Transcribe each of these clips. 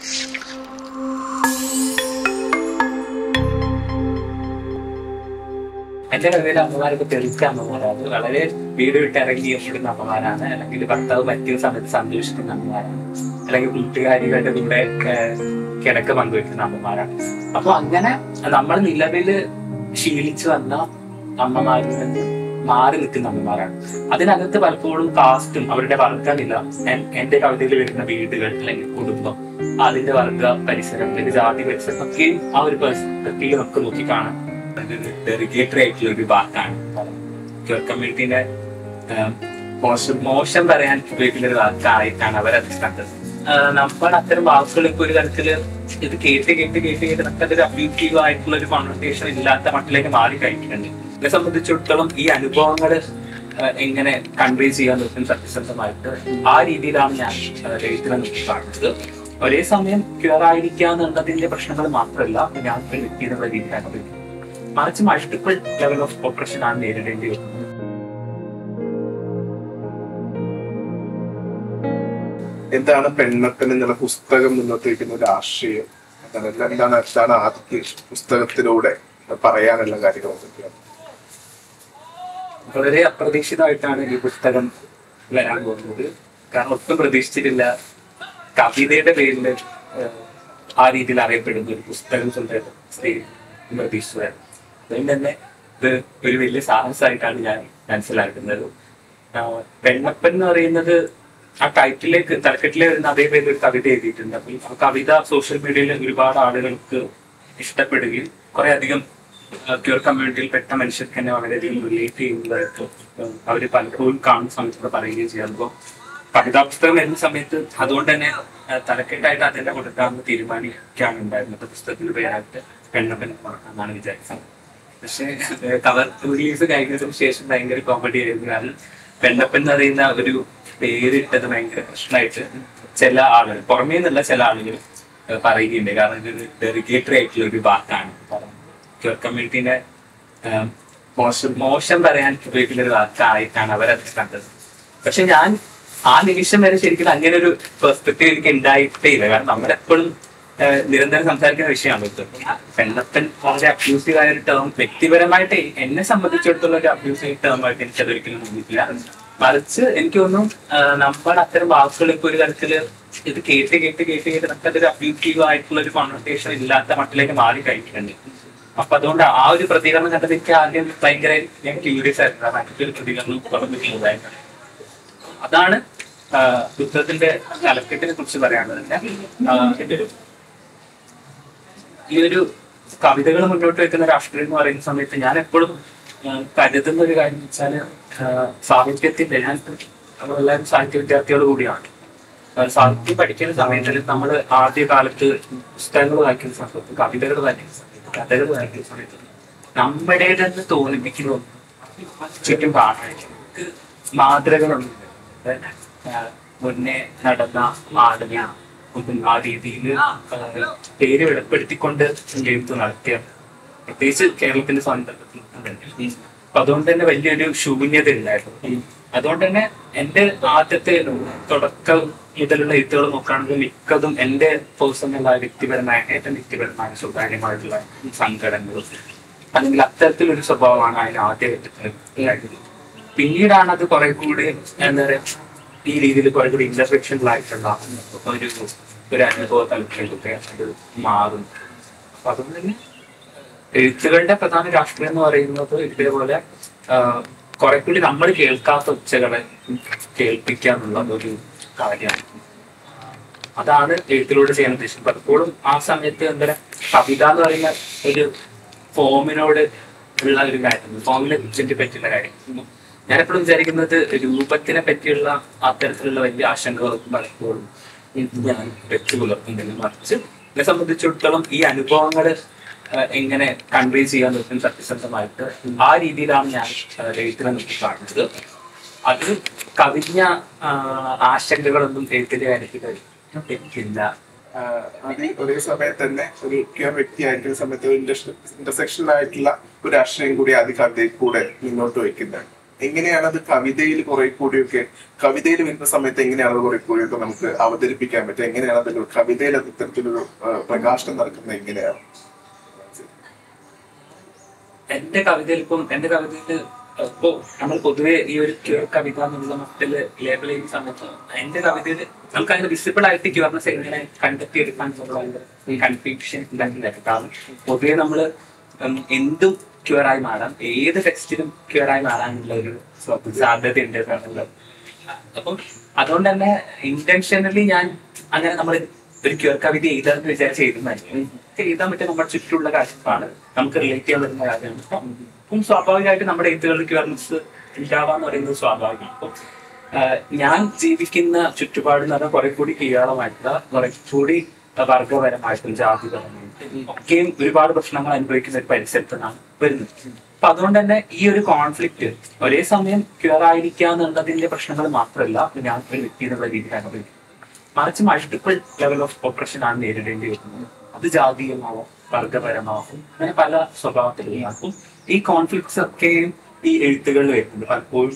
എന്റെ കവിതയിലെ അമ്മമാരൊക്കെ തെളിച്ച അമ്മമാരാണ് വളരെ വീട് വിട്ട് ഇറങ്ങി ഓടുന്ന അമ്മമാരാണ് അല്ലെങ്കിൽ ഭർത്താവ് പറ്റിയ സമയത്ത് സന്തോഷിക്കുന്ന അമ്മമാരാണ് അല്ലെങ്കിൽ കൂട്ടുകാരികളുടെ കൂടെ ഏഹ്, കിടക്ക് പങ്കുവെക്കുന്ന അമ്മമാരാണ് അപ്പൊ അങ്ങനെ നമ്മൾ നിലവില് ശീലിച്ചു വന്ന അമ്മമാരിൽ നിന്ന് മാറി നിൽക്കുന്ന അമ്മമാരാണ് അതിനകത്ത് പലപ്പോഴും കാസ്റ്റും അവരുടെ വർഗമില്ല എൻ- എന്റെ കവിതയിൽ വരുന്ന വീടുകൾ അല്ലെങ്കിൽ കുടുംബം അതിന്റെ വർഗ പരിസരം അല്ലെങ്കിൽ ജാതി പരിസരം ഒക്കെയും ആ ഒരു പെർസ്പെക്റ്റീവ് നമുക്ക് നോക്കി കാണാം ഡെറിഗേറ്ററി ആയിട്ടുള്ള ഒരു വാക്കാണ് കമ്മ്യൂണിറ്റിന്റെ മോശം മോശം പറയാൻ ഉപയോഗിക്കുന്ന ഒരു വാക്കായിട്ടാണ് അവരത് കണ്ടത് ആഹ് നമ്മൾ അത്തരം വാക്കുകൾ ഇപ്പൊ ഒരു തരത്തില് ഇത് കേട്ട് കേട്ട് കേട്ട് കേട്ട് നമുക്ക് അതൊരു അബ്യൂട്ടീവ് ആയിട്ടുള്ള ഒരു കോൺവെർട്ടേഷൻ ഇല്ലാത്ത മട്ടിലേക്ക് മാറി കഴിക്കുന്നുണ്ട് എന്നെ സംബന്ധിച്ചിടത്തോളം ഈ അനുഭവങ്ങൾ എങ്ങനെ കൺവേ ചെയ്യാൻ പറ്റും സത്യസന്ധമായിട്ട് ആ രീതിയിലാണ് ഞാൻ എഴുത്തിനെ നോക്കി കാണുന്നത് ഒരേ സമയം ക്യൂർ ആയിരിക്കാന്നുള്ളതിന്റെ പ്രശ്നങ്ങൾ മാത്രമല്ല ഞാൻ ഒരു വ്യക്തി എന്നുള്ള രീതിയിലാണ് ഉപയോഗിക്കുന്നത് മറിച്ച് മൾട്ടിപ്പിൾ ലെവൽ ഓഫ് ഓപ്പറേഷൻ ആണ് നേരിടേണ്ടി വരുന്നത് എന്താണ് പെണ്ണപ്പൻ എന്നുള്ള പുസ്തകം മുന്നോട്ട് വയ്ക്കുന്ന ഒരു ആശയം എന്താണ് എന്താണ് എന്താണ് ആദ്യത്തെ പുസ്തകത്തിലൂടെ പറയാനുള്ള കാര്യങ്ങൾ എന്തൊക്കെയാണ് വളരെ അപ്രതീക്ഷിതമായിട്ടാണ് ഈ പുസ്തകം വരാൻ പോകുന്നത് കാരണം ഒട്ടും പ്രതീക്ഷിച്ചിട്ടില്ല കവിതയുടെ പേരിൽ ആ രീതിയിൽ അറിയപ്പെടുന്ന ഒരു പുസ്തകം സ്വന്തം സ്ത്രീ പ്രതീക്ഷിച്ചതായിരുന്നു അതുകൊണ്ട് തന്നെ ഇത് ഒരു വലിയ സാഹസമായിട്ടാണ് ഞാൻ മനസ്സിലാക്കുന്നത് ആഹ് പെണ്ണപ്പൻ എന്ന് പറയുന്നത് ആ ടൈറ്റിലേക്ക് തലക്കെട്ടിലെ വരുന്ന അതേ പേരിൽ ഒരു കവിത എഴുതിയിട്ടുണ്ട് അപ്പൊ ആ കവിത സോഷ്യൽ മീഡിയയിൽ ഒരുപാട് ആളുകൾക്ക് ഇഷ്ടപ്പെടുകയും കുറെ അധികം ക്യൂർ കമ്മ്യൂണിറ്റിയിൽ പെട്ട മനുഷ്യർക്ക് തന്നെ വളരെയധികം റിലേറ്റ് ചെയ്യുന്നതായിട്ട് അവർ പലപ്പോഴും കാണുന്ന സമയത്ത് പറയുകയും ചെയ്യാം അപ്പോൾ കവിതാ പുസ്തകം വരുന്ന സമയത്ത് അതുകൊണ്ട് തന്നെ ആ, തലക്കെട്ടായിട്ട് അതിന്റെ കൊടുക്കാമെന്ന് തീരുമാനിക്കാണ് ഉണ്ടായിരുന്നത് പുസ്തകത്തിന്റെ പേരായിട്ട് പെണ്ണപ്പൻ എന്നാണ് വിചാരിച്ചത് പക്ഷേ കവർ റിലീസ് കഴിഞ്ഞതിന് ശേഷം ഭയങ്കര കോമഡി ആയിരുന്നു കാരണം പെണ്ണപ്പൻ എന്ന് പറയുന്ന ഒരു പേരിട്ടത് ഭയങ്കര പ്രശ്നമായിട്ട് ചില ആളുകൾ പുറമേ നിന്നുള്ള ചില ആളുകൾ ഏഹ് പറയുകയുണ്ട് കാരണം ഇതൊരു ഡെറിഗേറ്ററി ആയിട്ടുള്ള ഒരു വാക്കാണ് ക്യൂർ കമ്മ്യൂണിറ്റിന്റെ ഏഹ് മോശം മോശം പറയാൻ ഉപയോഗിക്കുന്ന ഒരു വാക്കായിട്ടാണ് അവരത് കണ്ടത് പക്ഷെ ഞാൻ ആ നിമിഷം വരെ ശരിക്കും അങ്ങനെ ഒരു പെർസ്പെക്റ്റീവ് എനിക്ക് ഉണ്ടായിട്ടേ ഇല്ല കാരണം നമ്മളെപ്പോഴും ഏഹ് നിരന്തരം സംസാരിക്കുന്ന വിഷയമാണ് ഇത് പെണ്ണപ്പൻ വളരെ അബ്യൂസീവ് ആയ ഒരു ടേം വ്യക്തിപരമായിട്ട് എന്നെ സംബന്ധിച്ചിടത്തോളം ഒരു അബ്യൂസീവ് ടേം ആയിട്ട് എനിക്ക് അതൊരിക്കലും തോന്നിയിട്ടില്ല മറിച്ച് എനിക്ക് തോന്നുന്നു ആഹ് നമ്മൾ അത്തരം വാക്കുകൾ ഇപ്പൊ ഒരു തരത്തില് ഇത് കേട്ട് കേട്ട് കേട്ട് കേട്ട് നമുക്ക് അതൊരു അബ്യൂസീവ് ആയിട്ടുള്ള ഒരു കോൺവെർട്ടേഷൻ ഇല്ലാത്ത മട്ടിലേക്ക് മാറി കഴിക്കുന്നുണ്ട് അപ്പൊ അതുകൊണ്ട് ആ ഒരു പ്രതികരണം കണ്ടത് എനിക്ക് ആദ്യം ഭയങ്കര ഞാൻ ക്യൂരിയസ് ആയിരുന്നു കാരണം അങ്ങനത്തെ ഒരു പ്രതികരണം പറഞ്ഞിട്ടുള്ളതായിരുന്നു അതാണ് ആഹ് പുസ്തകത്തിന്റെ തലക്കെട്ടിനെ കുറിച്ച് പറയാനുള്ളത് ആഹ് ഇതൊരു ഈ ഒരു കവിതകൾ മുന്നോട്ട് വെക്കുന്ന രാഷ്ട്രീയം എന്ന് പറയുന്ന സമയത്ത് ഞാൻ എപ്പോഴും ആഹ് കരുതുന്ന ഒരു കാര്യം എന്ന് വെച്ചാല് ആഹ് സാഹിത്യത്തിന്റെ ഞാൻ നമ്മളെല്ലാവരും സാഹിത്യ വിദ്യാർത്ഥികൾ കൂടിയാണ് ആഹ് സാഹിത്യം പഠിക്കുന്ന സമയത്ത് നമ്മൾ ആദ്യ കാലത്ത് പുസ്തകങ്ങൾ വായിക്കുന്ന സമയത്ത് കവിതകൾ വായിക്കുന്ന സമയത്ത് കഥകൾ വായിക്കുന്ന സമയത്ത് നമ്മുടേതെന്ന് തോന്നിപ്പിക്കുന്നു ചുറ്റും കാണാൻ നമുക്ക് മാതൃകകളുണ്ട് ആഹ് മുന്നേ നടന്ന ആളുകൾ ഒന്നും ആ രീതിയിൽ പേര് വെളിപ്പെടുത്തിക്കൊണ്ട് എഴുത്ത് നടത്തിയ പ്രത്യേകിച്ച് കേരളത്തിന്റെ സന്ദർഭത്തിൽ അപ്പൊ അതുകൊണ്ട് തന്നെ വലിയൊരു ശൂന്യത ഉണ്ടായിരുന്നു അതുകൊണ്ട് തന്നെ എന്റെ ആദ്യത്തെ തുടക്കം മുതലുള്ള എഴുത്തുകൾ നോക്കുകയാണെങ്കിൽ മിക്കതും എന്റെ പേഴ്സണലായ വ്യക്തിപരമായ ഏറ്റവും വ്യക്തിപരമായ സ്വകാര്യമായിട്ടുള്ള സങ്കടങ്ങളും അല്ലെങ്കിൽ അത്തരത്തിലൊരു സ്വഭാവമാണ് അതിന് ആദ്യം ഉണ്ടായിരുന്നത് പിന്നീടാണ് അത് കുറെ കൂടി എന്താ പറയാ ഈ രീതിയിൽ കുറെ കൂടി ഇന്റർസെക്ഷണൽ ആയിട്ടുള്ള ഒരു ഒരു അനുഭവ തലത്തിലൊക്കെ അത് മാറും അപ്പൊ അതുകൊണ്ട് തന്നെ എഴുത്തുകളുടെ പ്രധാന രാഷ്ട്രീയം എന്ന് പറയുന്നത് ഇതേപോലെ ആഹ്, കുറെ കൂടി നമ്മൾ കേൾക്കാത്ത ഒച്ചകളെ കേൾപ്പിക്കുക എന്നുള്ള ഒരു കാര്യമാണ് അതാണ് എഴുത്തിലൂടെ ചെയ്യാൻ ഉദ്ദേശിച്ചത് പലപ്പോഴും ആ സമയത്ത് എന്താ പറയാ കവിത എന്ന് പറയുന്ന ഒരു ഫോമിനോട് ഉള്ള ഒരു കാര്യം ഫോമിനെ കുറിച്ചിട്ട് പറ്റുന്ന കാര്യം ഞാൻ എപ്പോഴും വിചാരിക്കുന്നത് രൂപത്തിനെ പറ്റിയുള്ള അത്തരത്തിലുള്ള വലിയ ആശങ്കകളൊക്കെ പലപ്പോഴും ഞാൻ വെച്ചു പുലർത്തുന്നില്ല മറിച്ച് എന്നെ സംബന്ധിച്ചിടത്തോളം ഈ അനുഭവങ്ങൾ എങ്ങനെ കൺവേ ചെയ്യാൻ പറ്റും സത്യസന്ധമായിട്ട് ആ രീതിയിലാണ് ഞാൻ ആ, എഴുത്തിനെ നോക്കി കാണുന്നത് അത് കവിഞ്ഞ ആ, ആശങ്കകളൊന്നും എഴുത്തിന്റെ കാര്യത്തിൽ എനിക്കില്ല ആഹ് അത് ഒരേ സമയത്ത് തന്നെ ഒരു ക്യൂർ വ്യക്തിയായിരിക്കുന്ന സമയത്ത് ഒരു ഇന്റർസെക്ഷണൽ ആയിട്ടുള്ള ഒരു ആശയം കൂടി ആദ്യ കവിതയിൽ കൂടെ മുന്നോട്ട് വയ്ക്കുന്നത് എങ്ങനെയാണ് അത് കവിതയിൽ കുറെ കൂടിയൊക്കെ കവിതയിൽ വരുന്ന സമയത്ത് എങ്ങനെയാണ് അത് കുറെ കൂടിയൊക്കെ നമുക്ക് അവതരിപ്പിക്കാൻ പറ്റുക എങ്ങനെയാണ് അതിൽ കവിതയിൽ അത് ഇത്തരത്തിലൊരു ആ, പ്രകാശനം നടക്കുന്നത് എങ്ങനെയാണ് എന്റെ കവിതയിൽ ഇപ്പം എന്റെ കവിതയില് ഇപ്പോ നമ്മൾ പൊതുവെ ഈ ഒരു ക്യൂർ കവിത എന്നുള്ള മട്ടില് ലേബൽ ചെയ്യുന്ന സമയത്ത് എന്റെ കവിതയിൽ നമുക്ക് അതിന് വിസിബിൾ ആയിട്ട് ക്യൂർനെസ് എങ്ങനെ കണ്ടെത്തി എടുക്കാൻ കൺഫ്യൂഷൻ ഉണ്ടാക്കില്ല കാരണം പൊതുവെ നമ്മള് ഉം എന്തും ക്യൂർ ആയി മാറാം ഏത് ടെക്സ്റ്റിലും ക്യൂർ ആയി മാറാനുള്ള ഒരു സാധ്യത ഉണ്ട് എന്നുള്ളത് അപ്പം അതുകൊണ്ട് തന്നെ ഇന്റൻഷനലി ഞാൻ അങ്ങനെ നമ്മൾ ഒരു ക്യൂർ കവിത എഴുതാന്ന് വിചാരിച്ച് എഴുതുന്നതായിരിക്കും എഴുതാൻ പറ്റിയ നമ്മുടെ ചുറ്റുമുള്ള കാഴ്ചപ്പാട് നമുക്ക് റിലേറ്റ് ചെയ്യാൻ പറ്റുന്ന കാര്യമാണ് അപ്പം അപ്പം സ്വാഭാവികമായിട്ട് നമ്മുടെ എഴുത്തുകളിൽ ക്യൂർനെസ് ഉണ്ടാവാന്ന് പറയുന്നത് സ്വാഭാവികമാണ് അപ്പം ആഹ് ഞാൻ ജീവിക്കുന്ന ചുറ്റുപാട് എന്ന് പറഞ്ഞാൽ കുറെ കൂടി കീഴാളമായിട്ടുള്ള കുറെ കൂടി വർഗപരമായിട്ടും ജാതിപരമായിട്ടും ഒക്കെയും ഒരുപാട് പ്രശ്നങ്ങൾ അനുഭവിക്കുന്ന ഒരു പരിസരത്ത് നിന്നാണ് വരുന്നത് അപ്പൊ അതുകൊണ്ട് തന്നെ ഈ ഒരു കോൺഫ്ലിക്റ്റ് ഒരേ സമയം ക്യൂർ ആയിരിക്കുക എന്നുള്ളതിന്റെ പ്രശ്നങ്ങൾ മാത്രമല്ല ഞാൻ ഒരു വ്യക്തി എന്നുള്ള രീതിയിൽ അനുഭവിക്കുന്നത് മറിച്ച് മൾട്ടിപ്പിൾ ലെവൽ ഓഫ് ഓപ്പറേഷൻ ആണ് നേരിടേണ്ടി വരുന്നത് അത് ജാതീയമാവും വർഗപരമാവും അങ്ങനെ പല സ്വഭാവത്തിലുള്ള അപ്പം ഈ കോൺഫ്ലിക്ട്സ് ഒക്കെയും ഈ എഴുത്തുകളിൽ വരുന്നുണ്ട് പലപ്പോഴും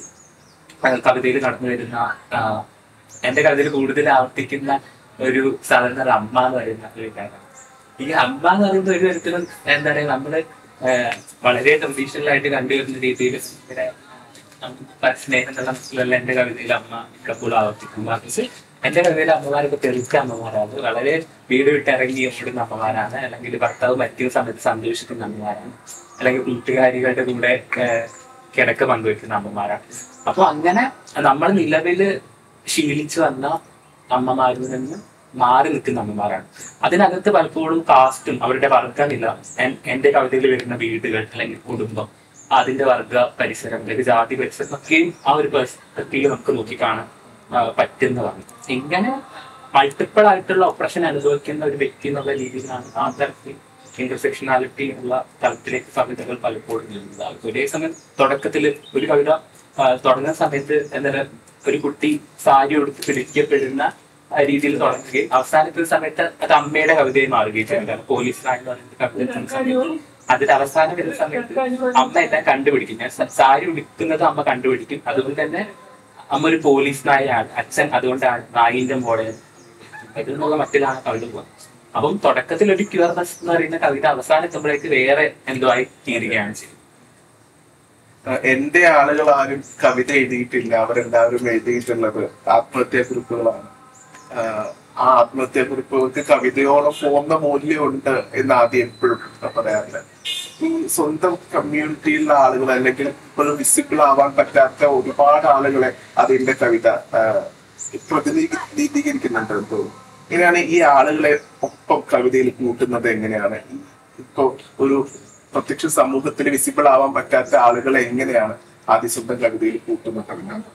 കവിതയിൽ കടന്നു വരുന്ന ആ, എന്റെ കവിതയിൽ കൂടുതൽ ആവർത്തിക്കുന്ന ഒരു സാധാരണ ഒരു അമ്മ എന്ന് പറയുന്ന ഒരു കാര്യമാണ് ഈ അമ്മ എന്ന് പറയുന്ന ഒരു തരത്തിലും എന്താ പറയാ നമ്മള് ആ, വളരെ ട്രഡീഷണൽ ആയിട്ട് കണ്ടുവരുന്ന രീതിയിൽ ഇങ്ങനെ നമുക്ക് സ്നേഹം എന്നുള്ള മനസ്സിലല്ല എന്റെ കവിതയിൽ അമ്മ എപ്പോഴും ആവർത്തിക്കും മറിച്ച് എന്റെ കവിതയിൽ അമ്മമാരൊക്കെ തെളിച്ച അമ്മമാരാണ് വളരെ വീട് വിട്ടിറങ്ങി ഓടുന്ന അമ്മമാരാണ് അല്ലെങ്കിൽ ഭർത്താവ് മരിക്കുന്ന സമയത്ത് സന്തോഷിക്കുന്ന അമ്മമാരാണ് അല്ലെങ്കിൽ കൂട്ടുകാരികളുടെ കൂടെ ഏഹ്, കിടക്ക പങ്കുവെക്കുന്ന അമ്മമാരാണ് അപ്പൊ അങ്ങനെ നമ്മൾ നിലവില് ശീലിച്ചു വന്ന അമ്മമാരിൽ നിന്ന് മാറി നിൽക്കുന്ന അമ്മമാരാണ് അതിനകത്ത് പലപ്പോഴും കാസ്റ്റും അവരുടെ വർഗമില്ല എൻ- എന്റെ കവിതയിൽ വരുന്ന വീടുകൾ അല്ലെങ്കിൽ കുടുംബം അതിന്റെ വർഗ പരിസരം അല്ലെങ്കിൽ ജാതി പരിസരം ഒക്കെയും ആ ഒരു പെർസ്പെക്റ്റീവ് നമുക്ക് നോക്കിക്കാണാൻ ആ, പറ്റുന്നതാണ് ഇങ്ങനെ മൾട്ടിപ്പിൾ ആയിട്ടുള്ള ഓപ്പറേഷൻ അനുഭവിക്കുന്ന ഒരു വ്യക്തി എന്നുള്ള രീതിയിലാണ് ആ തരത്തിൽ ഇന്റർസെക്ഷനാലിറ്റി എന്നുള്ള തലത്തിലേക്ക് കവിതകൾ പലപ്പോഴും നീങ്ങുന്നത് ഒരേ സമയം തുടക്കത്തിൽ ഒരു കവിത ആ, തുടങ്ങുന്ന സമയത്ത് എന്താ പറയാ, ഒരു കുട്ടി സാരി ഉടുത്ത് പിടിക്കപ്പെടുന്ന ആ രീതിയിൽ തുടങ്ങുകയും അവസാനത്തെ സമയത്ത് അത് അമ്മയുടെ കവിതയായി മാറുകയും ചെയ്യുന്നത് പോലീസിനാണെന്ന് പറയുന്ന കവിത എത്തുന്ന സമയത്ത് അതിൽ അവസാനം വരുന്ന സമയത്ത് അമ്മ എല്ലാം കണ്ടുപിടിക്കും ഞാൻ സ- സാരി ഉടുക്കുന്നത് അമ്മ കണ്ടുപിടിക്കും അതുകൊണ്ട് തന്നെ അമ്മ ഒരു പോലീസ് നായയാണ് അച്ഛൻ അതുകൊണ്ടാണ് നായിന്റെ മോഡൽ ഇതിനുള്ള മറ്റിലാണ് കവിത പോകുന്നത് അപ്പം തുടക്കത്തിൽ ഒരു ക്യൂർനെസ് എന്ന് പറയുന്ന കവിത അവസാനം എത്തുമ്പോഴേക്ക് വേറെ എന്തോ ആയി തീരുകയാണ് ചെയ്യുന്നത് ആ, എന്റെ ആളുകൾ ആരും കവിത എഴുതിയിട്ടില്ല അവരെല്ലാവരും എഴുതിയിട്ടുള്ളത് ആത്മഹത്യാ കുറിപ്പുകളാണ് ആ, ആ ആത്മഹത്യാ കുറിപ്പുകൾക്ക് കവിതയോളം പൂർണ്ണ മൂല്യമുണ്ട് എന്ന് ആദ്യം എപ്പോഴും പറയാറില്ല ഈ സ്വന്തം കമ്മ്യൂണിറ്റിയിലുള്ള ആളുകൾ അല്ലെങ്കിൽ ഇപ്പോഴും വിസിബിൾ ആവാൻ പറ്റാത്ത ഒരുപാട് ആളുകളെ അതിന്റെ കവിത ആ, പ്രതിനിധീകരിക്കുന്നുണ്ട് എന്ന് തോന്നുന്നു ഇങ്ങനെയാണ് ഈ ആളുകളെ ഒപ്പം കവിതയിൽ കൂട്ടുന്നത് എങ്ങനെയാണ് ഇപ്പോ ഒരു പ്രത്യക്ഷ സമൂഹത്തിൽ വിസിബിൾ ആവാൻ പറ്റാത്ത ആളുകളെ എങ്ങനെയാണ് ആദ്യ സ്വന്തം കവിതയിൽ കൂട്ടുന്നത്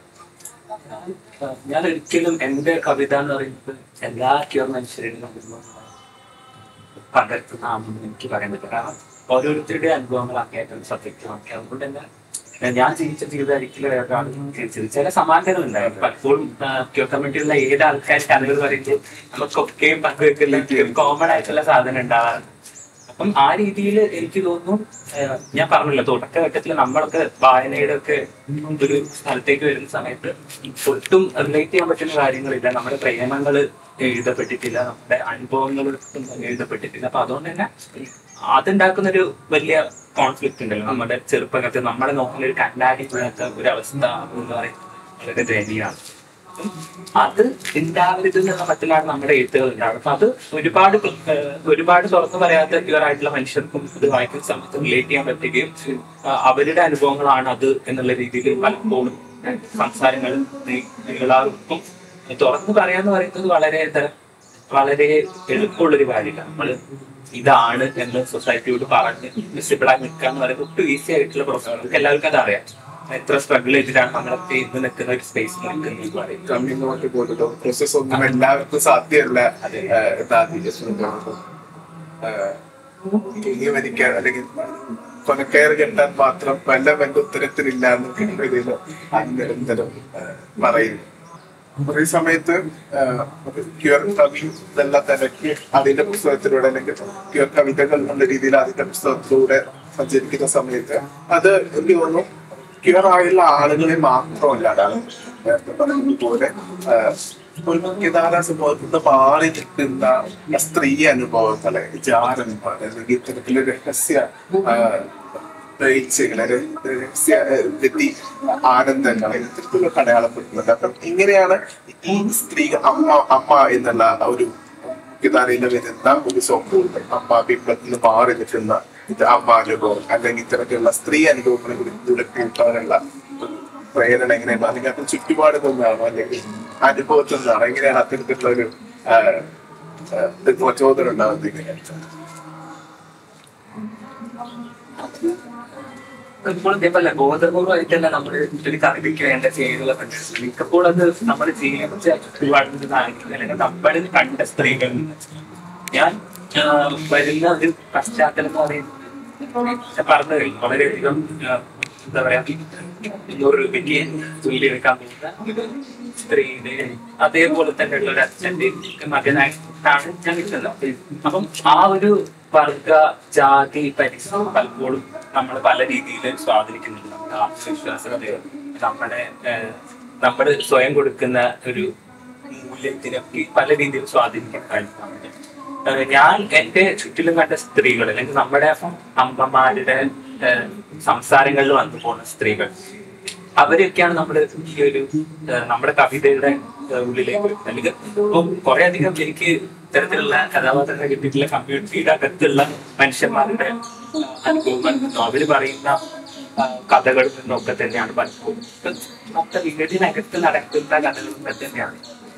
ഞാൻ ഒരിക്കലും എന്റെ കവിത എന്ന് പറയുന്നത് എല്ലാ ക്യൂർ മനുഷ്യരുടെയും അനുഭവം പകർത്തുന്നതാണെന്ന് എനിക്ക് പറയാൻ പറ്റില്ല കാരണം ഓരോരുത്തരുടെ അനുഭവങ്ങളൊക്കെ ഏറ്റവും സത്യക്തമൊക്കെ അതുകൊണ്ട് തന്നെ ഏഹ് ഞാൻ ജീവിച്ച ജീവിതമായിരിക്കില്ല വേറൊരാൾ ജീവിച്ചത് ചില സമാനതകൾ ഉണ്ടായിരുന്നു പലപ്പോഴും ക്യൂർ കമ്മിറ്റിയിലുള്ള ഏത് ആൾക്കാർ കഥകൾ പറയുമ്പോൾ നമുക്കൊക്കെയും പങ്കുവെക്കുന്ന കോമൺ ആയിട്ടുള്ള സാധനം ഉണ്ടാവാറുണ്ട് അപ്പം ആ രീതിയിൽ എനിക്ക് തോന്നുന്നു ഏഹ് ഞാൻ പറഞ്ഞില്ല തുടക്കഘട്ടത്തിൽ നമ്മളൊക്കെ വായനയുടെ ഒക്കെ ഒരു സ്ഥലത്തേക്ക് വരുന്ന സമയത്ത് ഒട്ടും റിലേറ്റ് ചെയ്യാൻ പറ്റുന്ന കാര്യങ്ങളില്ല നമ്മുടെ പ്രേമങ്ങൾ എഴുതപ്പെട്ടിട്ടില്ല നമ്മുടെ അനുഭവങ്ങൾ എഴുതപ്പെട്ടിട്ടില്ല അപ്പൊ അതുകൊണ്ട് തന്നെ അതുണ്ടാക്കുന്ന ഒരു വലിയ കോൺഫ്ലിക്റ്റ് ഉണ്ടല്ലോ നമ്മുടെ ചെറുപ്പകാലത്ത് നമ്മളെ നോക്കുന്ന ഒരു കണ്ണാടി പോലത്തെ ഒരു അവസ്ഥ എന്ന് പറയുന്നത് വളരെ ദയനീയമാണ് അത് ഉണ്ടാവരുത് എന്നുള്ള മട്ടിലാണ് നമ്മുടെ എഴുത്തുകൾ ഉണ്ടാവുന്നത് അപ്പൊ അത് ഒരുപാട് ഏഹ്, ഒരുപാട് തുറന്നു പറയാത്ത ക്യൂർ ആയിട്ടുള്ള മനുഷ്യർക്കും ഇത് വായിക്കുന്ന സമയത്ത് റിലേറ്റ് ചെയ്യാൻ പറ്റുകയും ആ, അവരുടെ അനുഭവങ്ങളാണ് അത് എന്നുള്ള രീതിയിൽ പലപ്പോഴും സംസാരങ്ങൾ നീളാറും തുറന്നു പറയാന്ന് പറയുന്നത് വളരെ എന്താ വളരെ എളുപ്പമുള്ളൊരു കാര്യമില്ല നമ്മള് ഇതാണ് എന്ന് സൊസൈറ്റിയോട് പറഞ്ഞ് വിസിബിളായി നിൽക്കുക എന്ന് പറയുന്നത് ഒട്ടും ഈസി ആയിട്ടുള്ള പ്രോസസ് നമുക്ക് എല്ലാവർക്കും അതറിയാം എത്ര സ്ട്രഗിൾ ചെയ്തിട്ടാണ് നമ്മളൊക്കെ ഇന്ന് നിൽക്കുന്ന ഒരു സ്പേസിൽ നിൽക്കുന്നത് എന്ന് പറയുന്നത് കമ്മ്യൂണിറ്റി പോലുള്ള പ്രോസസ് ഒന്നും എല്ലാവർക്കും സാധ്യമല്ല ഏഹ്, എന്ന് ആദ്യം പറഞ്ഞത്. ഏഹ്, ഇനി മരിക്കാൻ അല്ലെങ്കിൽ കൊലക്കയർ കെട്ടാൻ മാത്രം വല്ല വല്ല ഉത്തരത്തിലില്ല എന്നൊക്കെ ഇതിൽ നിരന്തരം ഏഹ്, പറയുന്നു അതേ സമയത്ത് ക്യൂർ കവി ഇതെല്ലാം തിരക്കി അതിന്റെ പുസ്തകത്തിലൂടെ അല്ലെങ്കിൽ ക്യൂർ കവിതകൾ എന്നുള്ള രീതിയിൽ അതിന്റെ പുസ്തകത്തിലൂടെ സഞ്ചരിക്കുന്ന സമയത്ത് അത് എനിക്ക് തോന്നുന്നു സെക്യൂർ ആയുള്ള ആളുകളെ മാത്രമല്ലാതാണ് നേരത്തെ പറഞ്ഞതുപോലെ ആഹ്, ഒരു മുഖ്യധാര സമൂഹത്തിൽ നിന്ന് മാറി നിൽക്കുന്ന സ്ത്രീ അനുഭവങ്ങളെ ജാരന്മാർ അല്ലെങ്കിൽ ഇത്തരത്തിലെ രഹസ്യ ആഹ്, വീഴ്ചകളെ രഹസ്യ ആഹ്, വ്യക്തി ആനന്ദങ്ങളെ ഇത്തരത്തിലുള്ള അടയാളപ്പെടുത്തുന്നുണ്ട് അപ്പം ഇങ്ങനെയാണ് ഈ സ്ത്രീ അമ്മ അമ്മ എന്നുള്ള ഒരു മുഖ്യധാരയിൽ വരുന്ന ഒരു സ്വപ്നം അമ്മ ബിംബത്തിൽ നിന്ന് മാറി നിൽക്കുന്ന ഇത് അമ്മ അനുഭവം അല്ലെങ്കിൽ ഇത്തരത്തിലുള്ള സ്ത്രീ അനുഭവങ്ങളെ ഇതിലൂടെ കൂട്ടാനുള്ള ഒരു പ്രേരണ എങ്ങനെയാണ് അല്ലെങ്കിൽ അത് ചുറ്റുപാട് നിന്നാണോ അല്ലെങ്കിൽ അനുഭവത്തിൽ നിന്നാണോ എങ്ങനെയാണ് അത്തരത്തിലുള്ള ഒരു ആഹ്, ആഹ്, പ്രചോദനം ഉണ്ടാകുന്നത് എങ്ങനെയാണ് ഇപ്പോൾ ഇതേപോലെ ബോധപൂർവമായിട്ടല്ല നമ്മൾ ഒരു കവിതയ്ക്ക് വേണ്ട ചെയ്യുന്ന പറ്റുന്നത് മിക്കപ്പോൾ അത് നമ്മൾ ജീവിച്ച ചുറ്റുപാടിൽ നിന്നാണെങ്കിൽ അല്ലെങ്കിൽ നമ്മളിൽ കണ്ട സ്ത്രീകളിൽ നിന്ന് ഞാൻ ആ, വരുന്ന ഒരു പശ്ചാത്തലം എന്ന് പറയുന്നത് ഞാൻ പറഞ്ഞു കഴിഞ്ഞു വളരെയധികം ആ, എന്താ പറയാ നൂറ് രൂപയ്ക്ക് ജോലി എടുക്കാൻ പോകുന്ന സ്ത്രീയുടെ അതേപോലെ തന്നെ ഉള്ള ഒരു അച്ഛന്റെ മകനായിട്ടാണ് ഞാൻ നിൽക്കുന്നത് അപ്പം ആ ഒരു വർഗ ജാതി പരിസരം പലപ്പോഴും നമ്മൾ പല രീതിയിൽ സ്വാധീനിക്കുന്നുണ്ട് നമ്മുടെ ആത്മവിശ്വാസത്തെ നമ്മുടെ നമ്മൾ സ്വയം കൊടുക്കുന്ന ഒരു മൂല്യത്തിനൊക്കെ പല രീതിയിൽ സ്വാധീനിക്കാൻ കഴിയുന്നുണ്ട് ഏഹ് ഞാൻ എന്റെ ചുറ്റിലും കണ്ട സ്ത്രീകൾ അല്ലെങ്കിൽ നമ്മുടെ അമ്മമാരുടെ ഏഹ് സംസാരങ്ങളിൽ വന്നു പോകുന്ന സ്ത്രീകൾ അവരെയൊക്കെയാണ് നമ്മുടെ ഈ ഒരു ഏഹ് നമ്മുടെ കവിതയുടെ ഏഹ് ഉള്ളിലേക്ക് വരുന്നത്. അല്ലെങ്കിൽ ഇപ്പം കുറെ അധികം എനിക്ക് ഇത്തരത്തിലുള്ള കഥാപാത്രങ്ങളെ കിട്ടിയിട്ടുള്ള കമ്മ്യൂണിറ്റിയുടെ അകത്തുള്ള മനുഷ്യന്മാരുടെ ഏഹ് അനുഭവങ്ങൾ നിന്നും അവര് പറയുന്ന ഏഹ് കഥകളിൽ നിന്നൊക്കെ തന്നെയാണ് പലപ്പോഴും ഇപ്പം നമ്മുടെ വീടിനകത്ത് നടക്കുന്ന കഥകളൊക്കെ തന്നെയാണ്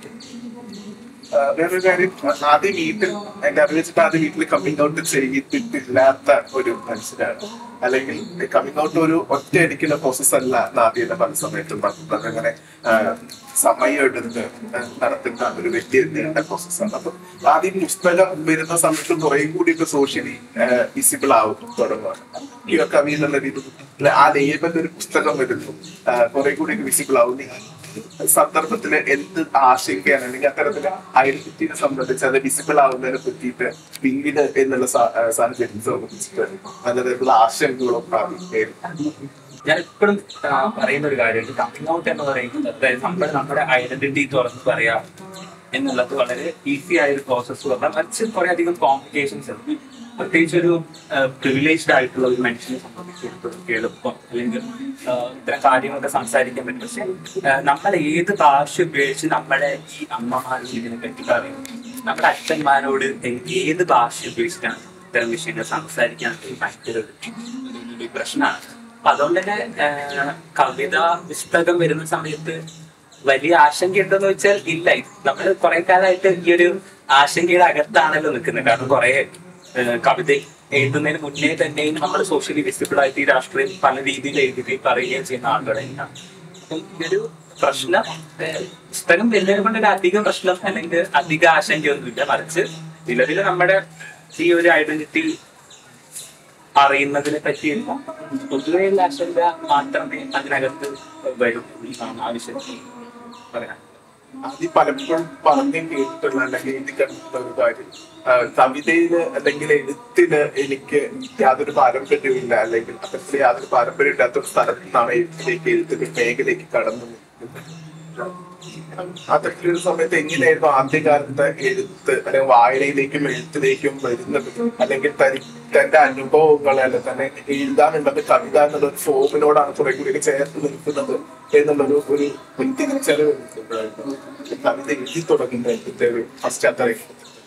ആഹ് വേറൊരു കാര്യം ആദ്യം വീട്ടിൽ എന്റെ അറിവ് വെച്ചിട്ട് ആദ്യം വീട്ടിൽ കമ്മിങ് ഔട്ട് ചെയ്തിട്ടില്ലാത്ത ഒരു മനുഷ്യരാണ് അല്ലെങ്കിൽ കമ്മിങ് ഔട്ട് ഒരു ഒറ്റയടിക്കുന്ന പ്രോസസ് അല്ല നാദ്യയുടെ പല സമയത്തും നടത്തുന്നത് അങ്ങനെ ആഹ് സമയം എടുത്ത് നടത്തുന്ന ഒരു വ്യക്തി നീണ്ട പ്രോസസ്സാണ് അപ്പൊ ആദ്യം പുസ്തകം വരുന്ന സമയത്ത് കുറെ കൂടി ഇപ്പൊ സോഷ്യലി വിസിബിൾ ആവും തുടങ്ങുകയാണ് ഈ കവി എന്നുള്ള രീതിയിൽ ആ ലേബൽ ഒരു പുസ്തകം വരുന്നു കുറെ കൂടി വിസിബിൾ ആവും ഈ സന്ദർഭത്തില് എന്ത് ആശങ്കയാണ് അല്ലെങ്കിൽ അത്തരത്തില് ഐഡന്റിറ്റിനെ സംബന്ധിച്ച് അത് വിസിബിൾ ആവുന്നതിനെ പറ്റിയിട്ട് പിന്നീട് എന്നുള്ള സാ- ആ, സാഹചര്യത്തെ സംബന്ധിച്ചിട്ട് പലതരത്തിലുള്ള ആശങ്കകളും പ്രാപിക്കുകയായിരുന്നു ഞാൻ എപ്പോഴും പറയുന്ന ഒരു കാര്യം കമ്മിങ് ഔട്ട് എന്ന് പറയുന്നത് അതായത് നമ്മൾ നമ്മുടെ ഐഡന്റിറ്റി തുറന്ന് പറയാ എന്നുള്ളത് വളരെ ഈസി ആയ ഒരു പ്രോസസ് പറഞ്ഞാൽ മറിച്ച് കുറെ അധികം കോംപ്ലിക്കേഷൻസ് ഉണ്ട് പ്രത്യേകിച്ച് ഒരു പ്രിവിലേജ്ഡ് ആയിട്ടുള്ള ഒരു മനുഷ്യനെ സംബന്ധിച്ചിടത്തോളം എളുപ്പം അല്ലെങ്കിൽ ആ, ഇത്തരം കാര്യങ്ങളൊക്കെ സംസാരിക്കാൻ പറ്റും പക്ഷെ ആ, നമ്മൾ ഏത് ഭാഷ ഉപയോഗിച്ച് നമ്മളെ ഈ അമ്മമാരോട് ഇതിനെ പറ്റി പറയും നമ്മുടെ അച്ഛന്മാരോട് ഏത് ഭാഷ ഉപയോഗിച്ചിട്ടാണ് ഇത്തരം വിഷയങ്ങൾ സംസാരിക്കാൻ ഭയങ്കര ഒരു ഒരു പ്രശ്നമാണ് അപ്പൊ അതുകൊണ്ട് തന്നെ ആഹ്, കവിത പുസ്തകം വരുന്ന സമയത്ത് വലിയ ആശങ്കയുണ്ടോന്ന് വെച്ചാൽ ഇല്ല നമ്മൾ കുറെ കാലമായിട്ട് ഈ ഒരു ആശങ്കയുടെ അകത്താണല്ലോ നിൽക്കുന്നത് കാരണം കുറെ ആഹ്, കവിത എഴുതുന്നതിന് മുന്നേ തന്നെയും നമ്മൾ സോഷ്യലി വിസിബിൾ ആയിട്ട് ഈ രാഷ്ട്രീയം പല രീതിയിൽ എഴുതി പറയുകയും ചെയ്യുന്ന ആളുകളെല്ലാം അപ്പം ഈ ഒരു പ്രശ്നം ആഹ്, പുസ്തകം വരുന്നതിനെ കൊണ്ട് ഒരു അധികം പ്രശ്നം അല്ലെങ്കിൽ അധിക ആശങ്കയൊന്നുമില്ല മറിച്ച് നിലവിൽ നമ്മുടെ ഈ ഒരു ഐഡന്റിറ്റി അറിയുന്നതിനെ പറ്റിയുള്ള പൊതുവെയുള്ള ആശങ്ക മാത്രമേ അതിനകത്ത് വരൂ എന്നാണ് ആവശ്യത്തിൽ പറയാൻ ആദ്യം പലപ്പോഴും പറഞ്ഞു കേട്ടിട്ടുള്ള അല്ലെങ്കിൽ എഴുതി കണ്ടിട്ടുള്ള ഒരു കാര്യം ആ, കവിതയില് അല്ലെങ്കിൽ എഴുത്തിന് എനിക്ക് യാതൊരു പാരമ്പര്യമില്ല അല്ലെങ്കിൽ അത്തരത്തിൽ യാതൊരു പാരമ്പര്യം ഇല്ലാത്ത ഒരു സ്ഥലത്ത് നിന്നാണ് എഴുത്തിലേക്ക് എഴുത്തിന്റെ മേഖലയിലേക്ക് കടന്നു നിൽക്കുന്നത് അത്തരത്തിലൊരു സമയത്ത് എങ്ങനെയായിരുന്നു ആദ്യകാലത്തെ എഴുത്ത് അല്ലെങ്കിൽ വായനയിലേക്കും എഴുത്തിലേക്കും വരുന്നത് അല്ലെങ്കിൽ തനി- തന്റെ അനുഭവങ്ങൾ അല്ലെങ്കിൽ തന്നെ എഴുതാനുള്ളത് കവിത എന്നുള്ള ഒരു ഫോമിനോടാണ് കുറെ കൂടി ചേർത്ത് നിൽക്കുന്നത് എന്നുള്ളൊരു ഒരു ഒരു തിരിച്ചറിവ് കിട്ടുമ്പോഴായിരുന്നു കവിത എഴുതി തുടങ്ങുന്ന എഴുത്തിന്റെ ഒരു പശ്ചാത്തലം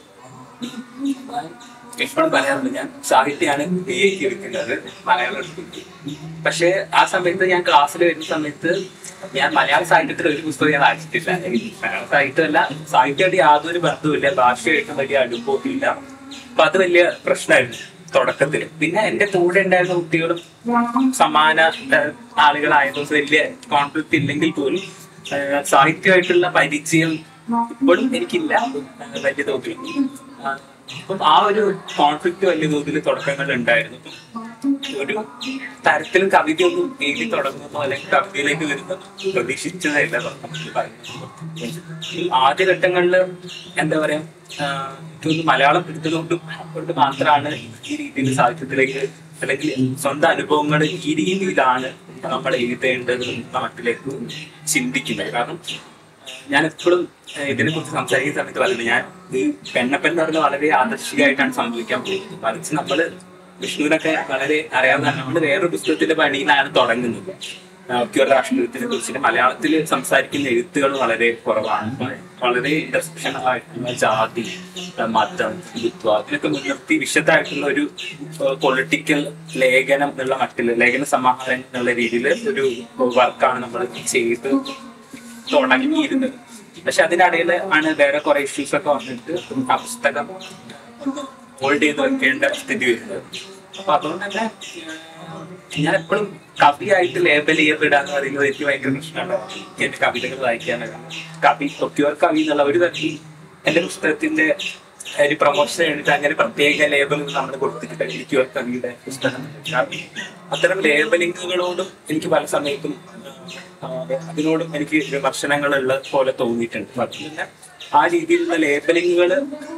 എപ്പോഴും പറയാറുണ്ട് ഞാൻ സാഹിത്യമാണ് ബി എക്ക് എടുക്കുന്നത് മലയാളം പക്ഷെ ആ സമയത്ത് ഞാൻ ക്ലാസ്സിൽ വരുന്ന സമയത്ത് ഞാൻ മലയാള സാഹിത്യത്തിൽ ഒരു പുസ്തകം ഞാൻ വായിച്ചിട്ടില്ല മലയാള സാഹിത്യമല്ല സാഹിത്യമായിട്ട് യാതൊരു ബന്ധവുമില്ല ഭാഷയായിട്ടും വലിയ അനുഭവമില്ല അപ്പൊ അത് വലിയ പ്രശ്നമായിരുന്നു തുടക്കത്തിൽ പിന്നെ എന്റെ കൂടെ ഉണ്ടായിരുന്ന കുട്ടികളും സമാന ഏഹ്, ആളുകളായതുകൊണ്ട് വലിയ കോൺഫ്ലിക്റ്റ് ഇല്ലെങ്കിൽ പോലും ഏഹ്, സാഹിത്യമായിട്ടുള്ള പരിചയം ഇപ്പോഴും എനിക്കില്ല ഏഹ്, വലിയ തോതിൽ ആ, അപ്പം ആ ഒരു കോൺഫ്ലിക്റ്റ് വലിയ തോതിൽ തുടക്കങ്ങളിൽ ഉണ്ടായിരുന്നു ഒരു തരത്തിലും കവിതയൊന്നും എഴുതി തുടങ്ങുന്നോ അല്ലെങ്കിൽ കവിതയിലേക്ക് വരുന്നോ പ്രതീക്ഷിച്ചതല്ല നമുക്ക് പറയുന്നത് ആദ്യഘട്ടങ്ങളിൽ എന്താ പറയാ ആഹ് എനിക്കൊന്ന് മലയാളം എടുത്തതുകൊണ്ടും കൊണ്ട് മാത്രമാണ് ഈ രീതിയിൽ സാഹിത്യത്തിലേക്ക് അല്ലെങ്കിൽ സ്വന്തം അനുഭവങ്ങൾ ഈ രീതിയിലാണ് നമ്മൾ എഴുതേണ്ടത് നാട്ടിലേക്ക് ചിന്തിക്കുന്നത് കാരണം ഞാൻ എപ്പോഴും ഇതിനെ കുറിച്ച് സംസാരിക്കുന്ന സമയത്ത് പറയുന്നത് ഞാൻ ഈ പെണ്ണപ്പൻ എന്ന് പറയുന്നത് വളരെ ആദർശികമായിട്ടാണ് സംഭവിക്കാൻ പോകുന്നത് മറിച്ച് നമ്മള് വിഷ്ണുവിനൊക്കെ വളരെ അറിയാവുന്നതാണ് നമ്മൾ വേറൊരു പുസ്തകത്തിന്റെ പണിയിലാണ് തുടങ്ങുന്നത് പ്യുവർ രാഷ്ട്രീയത്തിനെ കുറിച്ചിട്ട് മലയാളത്തിൽ സംസാരിക്കുന്ന എഴുത്തുകൾ വളരെ കുറവാണ് വളരെ ഇന്റർസെക്ഷണൽ ആയിട്ടുള്ള ജാതി മതം ഹിന്ദുത്വം അതിനൊക്കെ മുൻനിർത്തി വിശദമായിട്ടുള്ള ഒരു പൊളിറ്റിക്കൽ ലേഖനം എന്നുള്ള മട്ടില് ലേഖന സമാഹാരം എന്നുള്ള രീതിയിൽ ഒരു വർക്കാണ് നമ്മൾ ചെയ്ത് തുടങ്ങിയിരുന്നത് പക്ഷെ അതിനിടയിൽ ആണ് വേറെ കുറെ ഇഷ്യൂസ് ഒക്കെ വന്നിട്ട് ആ പുസ്തകം ഹോൾഡ് ചെയ്ത് വെക്കേണ്ട സ്ഥിതി വരുന്നത് അപ്പൊ അതുകൊണ്ട് തന്നെ ഏഹ്, ഞാൻ എപ്പോഴും കവിയായിട്ട് ലേബൽ ചെയ്യപ്പെടാന്ന് പറയുന്നത് എനിക്ക് ഭയങ്കര ഇഷ്ടമാണ് എനിക്ക് എന്റെ കവിതകൾ വായിക്കാനൊക്കെ കവി പ്യുവർ കവി എന്നുള്ള ഒരു തരത്തിൽ എന്റെ പുസ്തകത്തിന്റെ ഒരു പ്രൊമോഷൻ വേണ്ടിയിട്ട് അങ്ങനെ പ്രത്യേക ലേബൽ നമ്മൾ കൊടുത്തിട്ടില്ല എനിക്ക് പ്യുവർ കവിയുടെ പുസ്തകം കാരണം അത്തരം ലേബലിങ്ങുകളോടും എനിക്ക് പല സമയത്തും ആ, അതിനോടും എനിക്ക് വിമർശനങ്ങളുള്ള പോലെ തോന്നിയിട്ടുണ്ട് അപ്പൊ അതുകൊണ്ട് ആ രീതിയിലുള്ള ലേബലിങ്ങുകൾ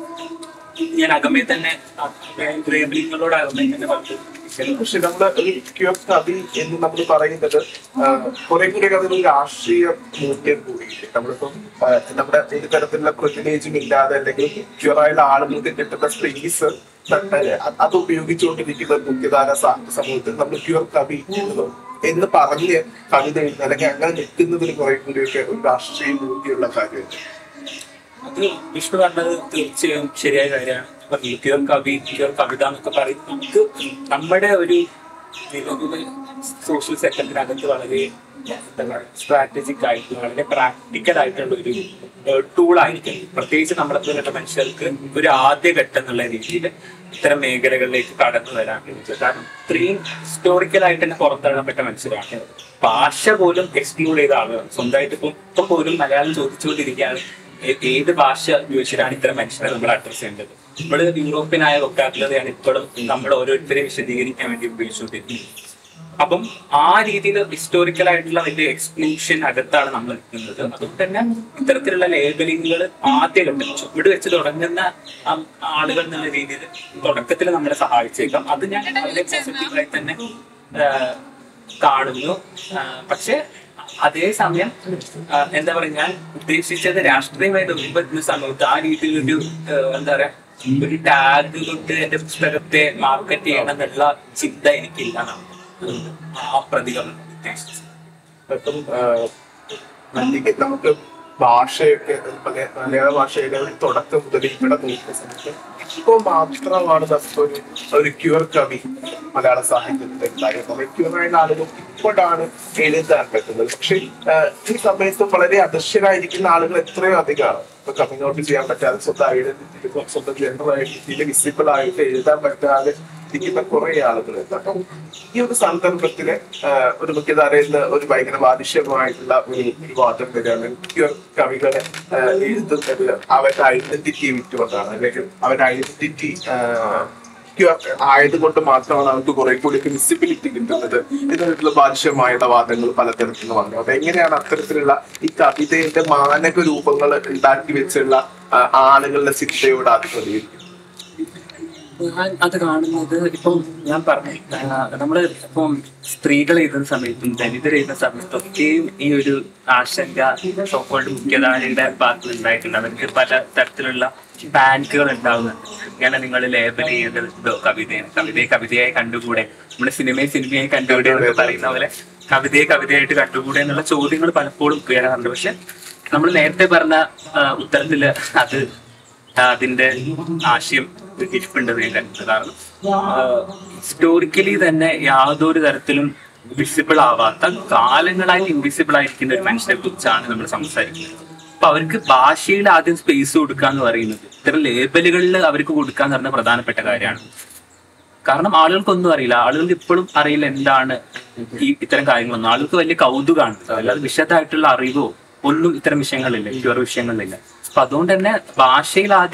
ഞാൻ അകമേ തന്നെ ലേബലിങ്ങുകളോട് അകമേ തന്നെ പറഞ്ഞു പക്ഷെ നമ്മള് ഒരു ക്യൂർ കവി എന്ന് നമ്മൾ പറയുന്നത് കുറെ കൂടെ അതൊരു രാഷ്ട്രീയ മൂല്യം കൂടി നമ്മളിപ്പം ആ, നമ്മുടെ ഒരു തരത്തിലുള്ള പ്രിവിലേജും ഇല്ലാതെ അല്ലെങ്കിൽ ക്യൂറായുള്ള ആളുകൾക്ക് കിട്ടുന്ന സ്പേസ് അത് ഉപയോഗിച്ചുകൊണ്ടിരിക്കുന്ന ഒരു മുഖ്യധാര സ- സമൂഹത്തിൽ നമ്മൾ ക്യൂർ കവി എന്ന് എന്ന് പറഞ്ഞ് കവിത എഴുതുന്ന അല്ലെങ്കിൽ അങ്ങനെ നിൽക്കുന്നതിന് കുറെ കൂടിയൊക്കെ ഒരു രാഷ്ട്രീയ മൂല്യമുള്ള കാര്യമാണ് അത് വിഷ്ണു പറഞ്ഞത് തീർച്ചയായും ശരിയായ കാര്യമാണ് ഇപ്പൊ പ്യുവർ കവി പ്യുവർ കവിത എന്നൊക്കെ പറയും നമുക്ക് നമ്മുടെ ഒരു നിലവിലെ സോഷ്യൽ സെക്കൻഡിനകത്ത് വളരെ സ്ട്രാറ്റജിക് ആയിട്ട് വളരെ പ്രാക്ടിക്കൽ ആയിട്ടുള്ള ഒരു ടൂൾ ആയിരിക്കും പ്രത്യേകിച്ച് നമ്മളെ പോലുള്ള മനുഷ്യർക്ക് ഒരു ആദ്യ ഘട്ടം എന്നുള്ള രീതിയിൽ ഇത്തരം മേഖലകളിലേക്ക് കടന്നു വരാൻ വേണ്ടിയിട്ട് കാരണം ഇത്രയും ഹിസ്റ്റോറിക്കൽ ആയിട്ട് തന്നെ പുറത്തിറങ്ങപ്പെട്ട മനുഷ്യരാണ് ഭാഷ പോലും എക്സ്ക്ലൂഡ് ചെയ്ത ആളുകളാണ് സ്വന്തമായിട്ട് ഇപ്പം ഇപ്പൊ പോലും മലയാളം ചോദിച്ചുകൊണ്ടിരിക്കുകയാണ് ഏ- ഏത് ഭാഷ ഉപയോഗിച്ചിട്ടാണ് ഇത്തരം മനുഷ്യരെ നമ്മൾ അഡ്രസ് ചെയ്യേണ്ടത് നമ്മൾ യൂറോപ്യനായ വൊക്കാബുലറിയാണ് ഇപ്പോഴും നമ്മൾ ഓരോരുത്തരെ വിശദീകരിക്കാൻ വേണ്ടി ഉപയോഗിച്ചുകൊണ്ടിരിക്കുന്നത് അപ്പം ആ രീതിയിൽ ഹിസ്റ്റോറിക്കൽ ആയിട്ടുള്ള വലിയ എക്സ്ക്ലൂഷൻ അകത്താണ് നമ്മൾ നിൽക്കുന്നത് അതുകൊണ്ട് തന്നെ ഇത്തരത്തിലുള്ള ലേബലിങ്ങുകൾ ആദ്യഘട്ടം ചുവട് വെച്ച് തുടങ്ങുന്ന ആ- ആളുകൾ എന്നുള്ള രീതിയിൽ തുടക്കത്തിൽ നമ്മളെ സഹായിച്ചേക്കാം അത് ഞാൻ വളരെ പോസിറ്റീവായി തന്നെ ആ, കാണുന്നു ആ, പക്ഷെ അതേസമയം ആ, എന്താ പറയാ ഞാൻ ഉദ്ദേശിച്ചത് രാഷ്ട്രീയമായിട്ട് ഉൾപ്പെടുന്ന സമയത്ത് ആ രീതിയിലൊരു ആ, എന്താ പറയാ ഒരു ടാഗ് കൊണ്ട് എന്റെ പുസ്തകത്തെ മാർക്കറ്റ് ചെയ്യണം എന്നുള്ള ചിന്ത എനിക്കില്ല എന്നാണ് ആ പ്രതികരണം ഉദ്ദേശിച്ചത് ഇപ്പം അല്ലെങ്കിൽ നമുക്ക് ഭാഷയൊക്കെ മലയ- മലയാള ഭാഷയുടെ ഒരു തുടക്കം മുതൽ ഇവിടെ നോക്കുന്ന സമയത്ത് ഇപ്പൊ മാത്രമാണ് നമുക്കൊരു ഒരു ക്യൂർ കവി മലയാള സാഹിത്യത്തിൽ ഉണ്ടായിരുന്നത് ക്യൂറായ ആളുകൾ ഇപ്പോഴാണ് എഴുതാൻ പറ്റുന്നത് പക്ഷെ ആഹ്, ഈ സമയത്ത് വളരെ അദൃശ്യരായിരിക്കുന്ന ആളുകൾ എത്രയോ അധികമാണ് ഇപ്പൊ കമ്മിങ് ഔട്ട് ചെയ്യാൻ പറ്റാതെ സ്വന്തം ഐഡന്റിറ്റി സ്വന്തം ജെൻഡർ ഐഡന്റിറ്റിയിൽ വിസിബിൾ ആയിട്ട് എഴുതാൻ പറ്റാതെ ഇരിക്കുന്ന കുറെ ആളുകളുണ്ട് അപ്പം ഈ ഒരു സന്ദർഭത്തില് ആഹ്, ഒരു മുഖ്യധാരയിൽ നിന്ന് ഒരു ഭയങ്കര ബാലിഷ്യമായിട്ടുള്ള ഒരു ഒരു വാദം വരികയാണ് ക്യൂർ കവികളെ ആഹ്, എഴുതുന്നത് അവരുടെ ഐഡന്റിറ്റി വിറ്റുകൊണ്ടാണ് അല്ലെങ്കിൽ അവരുടെ ഐഡന്റിറ്റി ആയതുകൊണ്ട് മാത്രമാണ് അവർക്ക് കുറെ കൂടി വിസിബിലിറ്റി കിട്ടുന്നത് ഇതിനുള്ള ബാലിഷ്യമായുള്ള വാദങ്ങൾ പലതരത്തിൽ വന്നു അപ്പൊ എങ്ങനെയാണ് അത്തരത്തിലുള്ള ഈ കവിതയുടെ മാനക രൂപങ്ങൾ ഉണ്ടാക്കി വെച്ചുള്ള ആഹ്, ആളുകളുടെ ചിന്തയോട് അത് പ്രതികരിക്കും ഞാൻ അത് കാണുന്നത് ഇപ്പം ഞാൻ പറഞ്ഞു ആ, നമ്മള് ഇപ്പം സ്ത്രീകൾ എഴുതുന്ന സമയത്തും ദലിതർ എഴുതുന്ന സമയത്തും ഒക്കെയും ഈ ഒരു ആശങ്ക സോക്കോൾഡ് മുഖ്യധാരയുടെ ഭാഗത്ത് ഉണ്ടായിട്ടുണ്ട് അവർക്ക് പല തരത്തിലുള്ള പാനിക്കുകൾ ഉണ്ടാവുന്നുണ്ട് ഇങ്ങനെ നിങ്ങൾ ലേബൽ ചെയ്യേണ്ടതോ കവിതയെ കവിതയെ കവിതയായി കണ്ടുകൂടെ നമ്മുടെ സിനിമയെ സിനിമയായി കണ്ടുകൂടെ എന്നൊക്കെ പറയുന്ന പോലെ കവിതയെ കവിതയായിട്ട് കണ്ടുകൂടെ എന്നുള്ള ചോദ്യങ്ങൾ പലപ്പോഴും ഉയരാറുണ്ട് പക്ഷെ നമ്മൾ നേരത്തെ പറഞ്ഞ ആ, ഉത്തരത്തില് അത് അതിന്റെ ആശയം ഇരിപ്പുണ്ടെന്ന് ഞാൻ കരുതുന്നു കാരണം ഹിസ്റ്റോറിക്കലി തന്നെ യാതൊരു തരത്തിലും വിസിബിൾ ആവാത്ത കാലങ്ങളായിട്ട് ഇൻവിസിബിൾ ആയിരിക്കുന്ന ഒരു മനുഷ്യനെ കുറിച്ചാണ് നമ്മൾ സംസാരിക്കുന്നത് അപ്പൊ അവർക്ക് ഭാഷയിൽ ആദ്യം സ്പേസ് കൊടുക്കുക എന്ന് പറയുന്നത് ഇത്തരം ലേബലുകളിൽ അവർക്ക് കൊടുക്കുക എന്ന് പറഞ്ഞ പ്രധാനപ്പെട്ട കാര്യമാണ് കാരണം ആളുകൾക്കൊന്നും അറിയില്ല ആളുകൾക്ക് ഇപ്പോഴും അറിയില്ല എന്താണ് ഈ ഇത്തരം കാര്യങ്ങളൊന്നും ആളുകൾക്ക് വലിയ കൗതുകമാണ് അല്ലാതെ വിശദമായിട്ടുള്ള അറിവോ ഒന്നും ഇത്തരം വിഷയങ്ങളില്ല പ്യുവർ വിഷയങ്ങളിലില്ല അപ്പൊ അതുകൊണ്ട് തന്നെ ഭാഷയിൽ ആദ്യം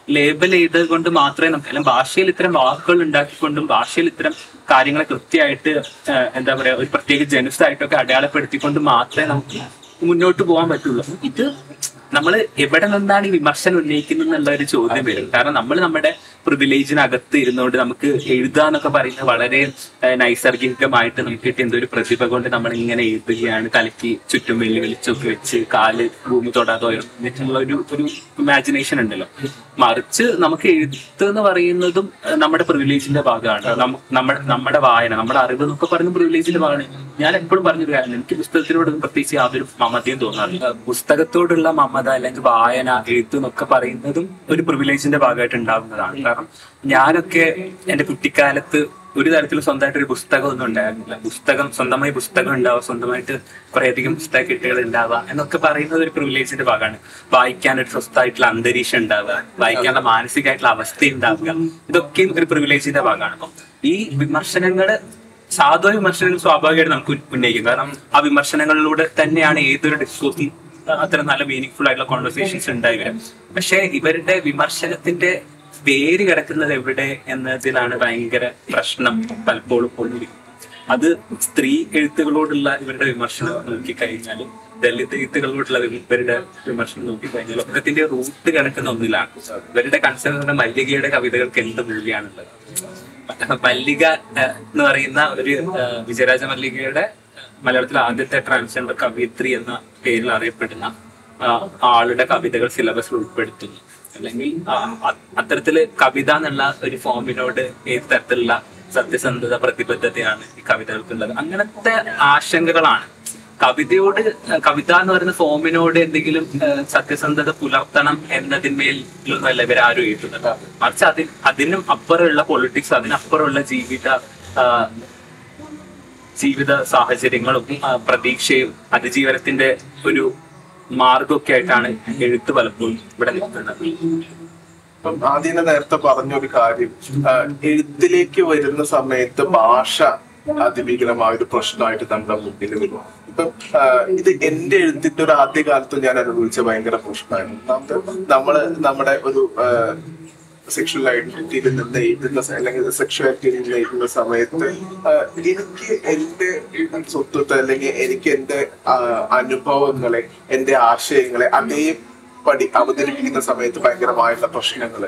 ലേബൽ ചെയ്തത് കൊണ്ട് മാത്രമേ നമുക്ക് അല്ലെങ്കിൽ ഭാഷയിൽ ഇത്തരം വാക്കുകൾ ഉണ്ടാക്കിക്കൊണ്ടും ഭാഷയിൽ ഇത്തരം കാര്യങ്ങളെ കൃത്യമായിട്ട് ഏഹ്, എന്താ പറയാ ഒരു പ്രത്യേക ജനുസ് ആയിട്ടൊക്കെ അടയാളപ്പെടുത്തിക്കൊണ്ട് മാത്രമേ നമുക്ക് മുന്നോട്ട് പോകാൻ പറ്റുള്ളൂ ഇത് നമ്മൾ എവിടെ നിന്നാണ് ഈ വിമർശനം ഉന്നയിക്കുന്നത് എന്നുള്ള ഒരു ചോദ്യം വരും കാരണം നമ്മൾ നമ്മുടെ പ്രിവിലേജിനകത്ത് ഇരുന്നുകൊണ്ട് നമുക്ക് എഴുതുക എന്നൊക്കെ പറയുന്നത് വളരെ ഏഹ്, നൈസർഗികമായിട്ട് നമുക്ക് കിട്ടിയ എന്തോ ഒരു പ്രതിഭ കൊണ്ട് നമ്മൾ ഇങ്ങനെ എഴുതുകയാണ് തലയ്ക്ക് ചുറ്റും വെള്ളി വെളിച്ചൊക്കെ വെച്ച് കാല് ഭൂമി തൊടാതെ ഉയർന്നിട്ടുള്ള ഒരു ഒരു ഇമാജിനേഷൻ ഉണ്ടല്ലോ മറിച്ച് നമുക്ക് എഴുത്ത് എന്ന് പറയുന്നതും ഏഹ്, നമ്മുടെ പ്രിവിലേജിന്റെ ഭാഗമാണ് നമ്മ- നമ്മുടെ നമ്മുടെ വായന നമ്മുടെ അറിവ് എന്നൊക്കെ പറയുന്ന പ്രിവിലേജിന്റെ ഭാഗമാണ് ഞാൻ എപ്പോഴും പറഞ്ഞൊരു കാര്യം എനിക്ക് പുസ്തകത്തിനോട് പ്രത്യേകിച്ച് യാതൊരു മമതയും തോന്നാറില്ല പുസ്തകത്തോടുള്ള മമത അല്ലെങ്കിൽ വായന എഴുത്ത് എന്നൊക്കെ പറയുന്നതും ഒരു പ്രിവിലേജിന്റെ ഭാഗമായിട്ട് ഉണ്ടാകുന്നതാണ് കാരണം ഞാനൊക്കെ എന്റെ കുട്ടിക്കാലത്ത് ഒരു തരത്തിലും സ്വന്തമായിട്ട് ഒരു പുസ്തകം ഒന്നും ഉണ്ടായിരുന്നില്ല പുസ്തകം സ്വന്തമായി പുസ്തകം ഉണ്ടാവുക സ്വന്തമായിട്ട് കുറേയധികം പുസ്തക കെട്ടുകൾ ഉണ്ടാവുക എന്നൊക്കെ പറയുന്നത് ഒരു പ്രിവിലേജിന്റെ ഭാഗമാണ് വായിക്കാൻ ഒരു സ്വസ്ഥമായിട്ടുള്ള അന്തരീക്ഷം ഉണ്ടാവുക വായിക്കാനുള്ള മാനസികമായിട്ടുള്ള അവസ്ഥ ഉണ്ടാവുക ഇതൊക്കെയും ഒരു പ്രിവിലേജിന്റെ ഭാഗമാണ് അപ്പം ഈ വിമർശനങ്ങള് സാധു വിമർശനങ്ങൾ സ്വാഭാവികമായിട്ട് നമുക്ക് ഉന്ന- ഉന്നയിക്കും കാരണം ആ വിമർശനങ്ങളിലൂടെ തന്നെയാണ് ഏതൊരു ഡിസ്കോസിൽ അത്തരം നല്ല മീനിങ് ഫുൾ ആയിട്ടുള്ള കോൺവെർസേഷൻസ് ഉണ്ടായി വരും പക്ഷെ ഇവരുടെ വിമർശനത്തിന്റെ വേര് കിടക്കുന്നത് എവിടെ എന്നതിലാണ് ഭയങ്കര പ്രശ്നം പലപ്പോഴും ഉള്ളിരിക്കുന്നത് അത് സ്ത്രീ എഴുത്തുകളോടുള്ള ഇവരുടെ വിമർശനം നോക്കിക്കഴിഞ്ഞാൽ ദളിത് എഴുത്തുകളോടുള്ള ഇവരുടെ വിമർശനം നോക്കിക്കഴിഞ്ഞാൽ ഒക്കത്തിന്റെ റൂട്ട് കിടക്കുന്ന ഒന്നിലാണ് ഇവരുടെ കൺസേൺ മല്ലികയുടെ കവിതകൾക്ക് എന്ത് മൂല്യാണുള്ളത് മല്ലിക ഏഹ്, എന്ന് പറയുന്ന ഒരു ഏഹ്, വിജയരാജ മല്ലികയുടെ ഏഹ്, മലയാളത്തിലെ ആദ്യത്തെ ട്രാൻസ്ജെൻഡർ കവിത്രി എന്ന പേരിൽ അറിയപ്പെടുന്ന ആ, ആളുടെ കവിതകൾ സിലബസിൽ ഉൾപ്പെടുത്തുന്നു അല്ലെങ്കിൽ ആ, അ- അത്തരത്തില് കവിത എന്നുള്ള ഒരു ഫോമിനോട് ഏത് തരത്തിലുള്ള സത്യസന്ധത പ്രതിബദ്ധതയാണ് ഈ കവിതകൾക്കുള്ളത് അങ്ങനത്തെ ആശങ്കകളാണ് കവിതയോട് ഏഹ്, കവിത എന്ന് പറയുന്ന ഫോമിനോട് എന്തെങ്കിലും ഏഹ്, സത്യസന്ധത പുലർത്തണം എന്നതിന്മേലൊന്നുമല്ല ഇവരാരും എഴുതുന്നത് മറിച്ച് അതിൽ അതിനും അപ്പുറമുള്ള പൊളിറ്റിക്സ് അതിനപ്പുറമുള്ള ജീവിത ആഹ്, ജീവിത സാഹചര്യങ്ങളും ആ, പ്രതീക്ഷയും അതിജീവനത്തിന്റെ ഒരു മാർഗമൊക്കെ ആയിട്ടാണ് എഴുത്ത് പലപ്പോഴും ഇവിടെ നിൽക്കുന്നത് ഇപ്പം ആദ്യം നേരത്തെ പറഞ്ഞൊരു കാര്യം ആ, എഴുത്തിലേക്ക് വരുന്ന സമയത്ത് ഭാഷ അതിഭീകരമായ ഒരു പ്രശ്നമായിട്ട് നമ്മുടെ മുന്നിൽ വരും ഇപ്പം ആ, ഇത് എന്റെ എഴുത്തിന്റെ ഒരു ആദ്യ കാലത്ത് ഞാൻ അനുഭവിച്ച ഭയങ്കര പ്രശ്നമായിരുന്നു ഒന്നാമത് നമ്മള് നമ്മുടെ ഒരു സെക്ഷൽ ഐഡന്റിറ്റിയിൽ നിന്ന് എഴുതുന്ന സ- അല്ലെങ്കിൽ സെക്ഷുവാലിറ്റിയിൽ നിന്ന് എഴുതുന്ന സമയത്ത് ആ, എനിക്ക് എന്റെ സ്വത്വത്തെ അല്ലെങ്കിൽ എനിക്ക് എന്റെ ആ, അനുഭവങ്ങളെ എന്റെ ആശയങ്ങളെ അതേ പടി അവതരിപ്പിക്കുന്ന സമയത്ത് ഭയങ്കരമായിട്ടുള്ള പ്രശ്നങ്ങൾ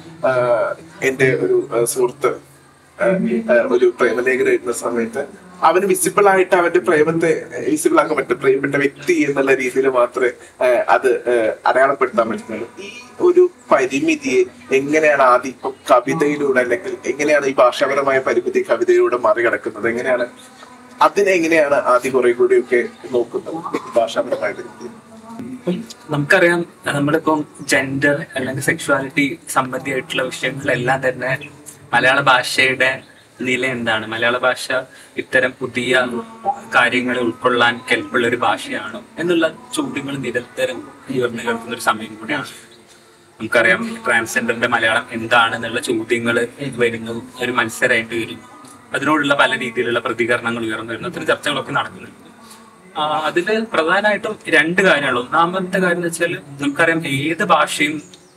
എന്റെ ഒരു ആ, സുഹൃത്ത് ആ, ആ, ഒരു പ്രേമലേഖനം എഴുതുന്ന സമയത്ത് അവന് വിസിബിൾ ആയിട്ട് അവന്റെ പ്രേമത്തെ വിസിബിൾ ആക്കാൻ പറ്റും പ്രിയപ്പെട്ട വ്യക്തി എന്നുള്ള രീതിയിൽ മാത്രമേ ആ, അത് ആ, അടയാളപ്പെടുത്താൻ പറ്റുന്നുള്ളൂ ഈ ഒരു പരിമിതിയെ എങ്ങനെയാണ് ആദ്യം ഇപ്പൊ കവിതയിലൂടെ അല്ലെങ്കിൽ എങ്ങനെയാണ് ഈ ഭാഷാപരമായ പരിമിതി കവിതയിലൂടെ മറികടക്കുന്നത് എങ്ങനെയാണ് അതിനെ എങ്ങനെയാണ് ആദ്യം കുറെ കൂടിയൊക്കെ നോക്കുന്നത് ഭാഷാപരമായ പരിമിതി ഇപ്പം നമുക്കറിയാം നമ്മളിപ്പം ജെൻഡർ അല്ലെങ്കിൽ സെക്ഷുവാലിറ്റി സംബന്ധിയായിട്ടുള്ള വിഷയങ്ങളെല്ലാം തന്നെ മലയാള ഭാഷയുടെ നില എന്താണ് മലയാള ഭാഷ ഇത്തരം പുതിയ കാര്യങ്ങളെ ഉൾക്കൊള്ളാൻ കെൽപ്പുള്ള ഒരു ഭാഷയാണോ എന്നുള്ള ചോദ്യങ്ങൾ നിരന്തരം ഉയർന്നു കേൾക്കുന്ന ഒരു സമയം കൂടിയാണ് നമുക്കറിയാം ട്രാൻസ്ജെൻഡറിന്റെ മലയാളം എന്താണെന്നുള്ള ചോദ്യങ്ങൾ വരുന്നു ഒരു മത്സരമായിട്ട് വരുന്നു അതിനോടുള്ള പല രീതിയിലുള്ള പ്രതികരണങ്ങൾ ഉയർന്നു വരുന്നു അത്തരം ചർച്ചകളൊക്കെ നടക്കുന്നുണ്ട് ആ, അതില് പ്രധാനമായിട്ടും രണ്ട് കാര്യങ്ങൾ ഒന്നാമത്തെ കാര്യം എന്ന് വെച്ചാൽ നമുക്കറിയാം ഏത് ഭാഷയും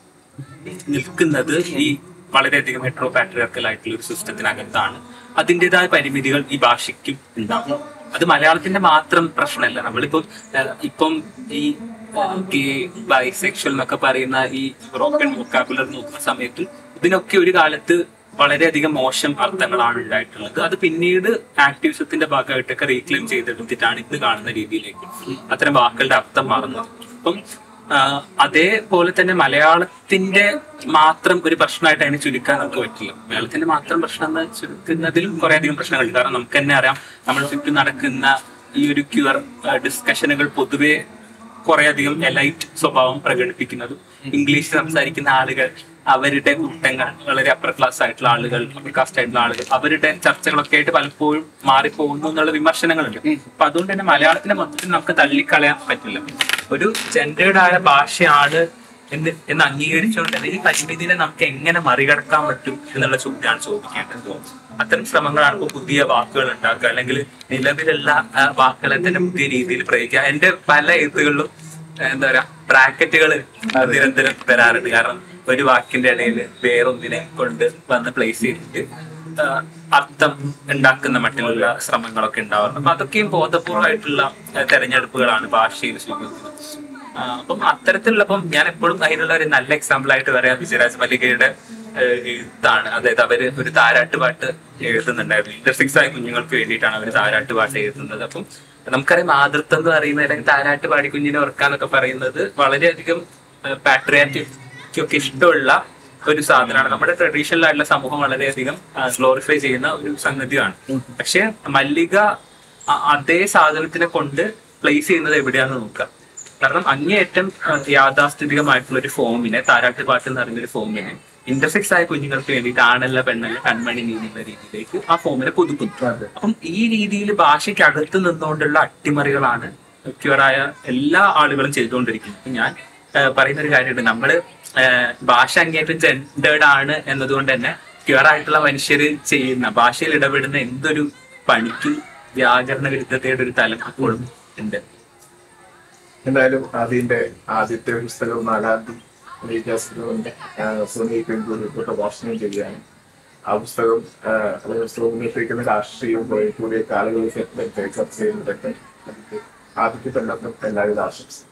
നിൽക്കുന്നത് ഈ വളരെയധികം ഹെട്രോ പാട്രിയാർക്കൽ ആയിട്ടുള്ള ഒരു സിസ്റ്റത്തിനകത്താണ് അതിൻ്റെതായ പരിമിതികൾ ഈ ഭാഷയ്ക്കും ഉണ്ടാകും അത് മലയാളത്തിന്റെ മാത്രം പ്രശ്നമല്ല നമ്മളിപ്പം ഏഹ്, ഇപ്പം ഈ ഗേ ബൈസെക്ഷൽ എന്നൊക്കെ പറയുന്ന ഈ ബ്രോക്കൺ വൊക്കാബുലർ നോക്കുന്ന സമയത്ത് ഇതിനൊക്കെ ഒരു കാലത്ത് വളരെയധികം മോശം അർത്ഥങ്ങളാണ് ഉണ്ടായിട്ടുള്ളത് അത് പിന്നീട് ആക്ടിവിസത്തിന്റെ ഭാഗമായിട്ടൊക്കെ റീക്ലെയിം ചെയ്തെടുത്തിട്ടാണ് ഇന്ന് കാണുന്ന രീതിയിലേക്ക് അത്തരം വാക്കുകളുടെ അർത്ഥം മാറുന്നത് അപ്പം ആ, അതേപോലെ തന്നെ മലയാളത്തിന്റെ മാത്രം ഒരു പ്രശ്നമായിട്ട് അതിനെ ചുരുക്കാൻ നമുക്ക് പറ്റില്ല മലയാളത്തിന്റെ മാത്രം പ്രശ്നം എന്ന് ചുരുക്കുന്നതിലും കുറെ അധികം പ്രശ്നങ്ങളുണ്ട് കാരണം നമുക്ക് തന്നെ അറിയാം നമ്മൾ ചുറ്റും നടക്കുന്ന ഈ ഒരു ക്യൂർ ഡിസ്കഷനുകൾ പൊതുവെ കുറെ അധികം എലൈറ്റ് സ്വഭാവം പ്രകടിപ്പിക്കുന്നതും ഇംഗ്ലീഷ് സംസാരിക്കുന്ന ആളുകൾ അവരുടെ കൂട്ടങ്ങൾ വളരെ അപ്പർ ക്ലാസ് ആയിട്ടുള്ള ആളുകൾ അപ്പർ കാസ്റ്റ് ആയിട്ടുള്ള ആളുകൾ അവരുടെ ചർച്ചകളൊക്കെ ആയിട്ട് പലപ്പോഴും മാറിപ്പോകുന്നു എന്നുള്ള വിമർശനങ്ങളുണ്ട് അപ്പൊ അതുകൊണ്ട് തന്നെ മലയാളത്തിന്റെ മൊത്തത്തിൽ നമുക്ക് തള്ളിക്കളയാൻ പറ്റില്ല ഒരു ജെൻഡേർഡ് ആയ ഭാഷയാണ് എന്ന് എന്ന് അംഗീകരിച്ചുകൊണ്ട് തന്നെ ഈ പരിമിതിനെ നമുക്ക് എങ്ങനെ മറികടക്കാൻ പറ്റും എന്നുള്ള ചോദ്യമാണ് ചോദിക്കേണ്ടത് അത്തരം ശ്രമങ്ങളാണ് ഇപ്പോൾ പുതിയ വാക്കുകൾ ഉണ്ടാക്കുക അല്ലെങ്കിൽ നിലവിലുള്ള ആ, വാക്കുകളെ തന്നെ പുതിയ രീതിയിൽ പ്രയോഗിക്കുക എന്റെ പല എഴുത്തുകളിലും എന്താ പറയാ ബ്രാക്കറ്റുകൾ നിരന്തരം വരാറുണ്ട് കാരണം ഒരു വാക്കിന്റെ ഇടയിൽ വേറൊന്നിനെ കൊണ്ട് വന്ന് പ്ലേസ് ചെയ്തിട്ട് ആ, അർത്ഥം ഉണ്ടാക്കുന്ന മട്ടിലുള്ള ശ്രമങ്ങളൊക്കെ ഉണ്ടാവാറുണ്ട് അപ്പൊ അതൊക്കെയും ബോധപൂർവമായിട്ടുള്ള ആ, തെരഞ്ഞെടുപ്പുകളാണ് ഭാഷയിൽ സ്വീകരിക്കുന്നത് ആ, അപ്പം അത്തരത്തിലുള്ള അപ്പം ഞാൻ എപ്പോഴും അതിനുള്ള ഒരു നല്ല എക്സാമ്പിൾ ആയിട്ട് പറയാം വിജയരാജ് മല്ലികയുടെ ഏഹ്, എഴുത്താണ് അതായത് അവര് ഒരു താരാട്ട് പാട്ട് എഴുതുന്നുണ്ടായിരുന്നു ഇന്റർസിക്സ് ആയ കുഞ്ഞുങ്ങൾക്ക് വേണ്ടിയിട്ടാണ് അവർ താരാട്ട് പാട്ട് എഴുതുന്നത് അപ്പം നമുക്കറിയാം മാതൃത്വം എന്ന് പറയുന്നത് അല്ലെങ്കിൽ താരാട്ട് പാടി കുഞ്ഞിനെ ഓർക്കാന്നൊക്കെ പറയുന്നത് വളരെയധികം പാട്രിയാറ്റിക് ഒക്കെ ഇഷ്ടമുള്ള ഒരു സാധനമാണ് നമ്മുടെ ട്രഡീഷണൽ ആയിട്ടുള്ള സമൂഹം വളരെയധികം ഗ്ലോറിഫൈ ചെയ്യുന്ന ഒരു സംഗതിയാണ് പക്ഷെ മല്ലിക അ- അതേ സാധനത്തിനെ കൊണ്ട് പ്ലേസ് ചെയ്യുന്നത് എവിടെയാണെന്ന് നോക്കുക കാരണം അങ്ങേയറ്റം ആ, യാഥാസ്ഥിതികമായിട്ടുള്ള ഒരു ഫോമിനെ താരാട്ട് പാട്ട് എന്ന് പറയുന്ന ഒരു ഫോമിനെ ഇന്റർസെക്സ് ആയ കുഞ്ഞുങ്ങൾക്ക് വേണ്ടിയിട്ട് ആണല്ല പെണ്ണല്ല കൺമണി നീ എന്നുള്ള രീതിയിലേക്ക് ആ ഫോമിനെ പുതുക്കുന്നു അപ്പം ഈ രീതിയിൽ ഭാഷയ്ക്ക് അകത്ത് നിന്നുകൊണ്ടുള്ള അട്ടിമറികളാണ് ക്യൂറായ എല്ലാ ആളുകളും ചെയ്തുകൊണ്ടിരിക്കുന്നത് ഇപ്പൊ ഞാൻ ആ, പറയുന്ന ഒരു കാര്യമുണ്ട് നമ്മള് ആ, ഭാഷ അങ്ങേറ്റം ജെൻഡേർഡ് ആണ് എന്നതുകൊണ്ട് തന്നെ ക്യൂർ ആയിട്ടുള്ള മനുഷ്യർ ചെയ്യുന്ന ഭാഷയിൽ ഇടപെടുന്ന എന്തൊരു പണിക്കും വ്യാകരണ വിരുദ്ധതയുടെ ഒരു തലം അപ്പോഴും ഉണ്ട് എന്തായാലും അതിന്റെ ആദ്യത്തെ പുസ്തകം നാലാം തീയതി വിദ്യാസത്തിന്റെ സുനീപിൻകൂടി പ്രഭാഷണം ചെയ്യുകയാണ് ആ പുസ്തകം സുനീപിക്കുന്ന രാഷ്ട്രീയവും കൂടിയ കാലങ്ങളിൽ ചർച്ച ചെയ്യുന്നതൊക്കെ അതിന്റെ ആദ്യത്തെ പെണ്ണത്തും എല്ലാവിധ ആശംസ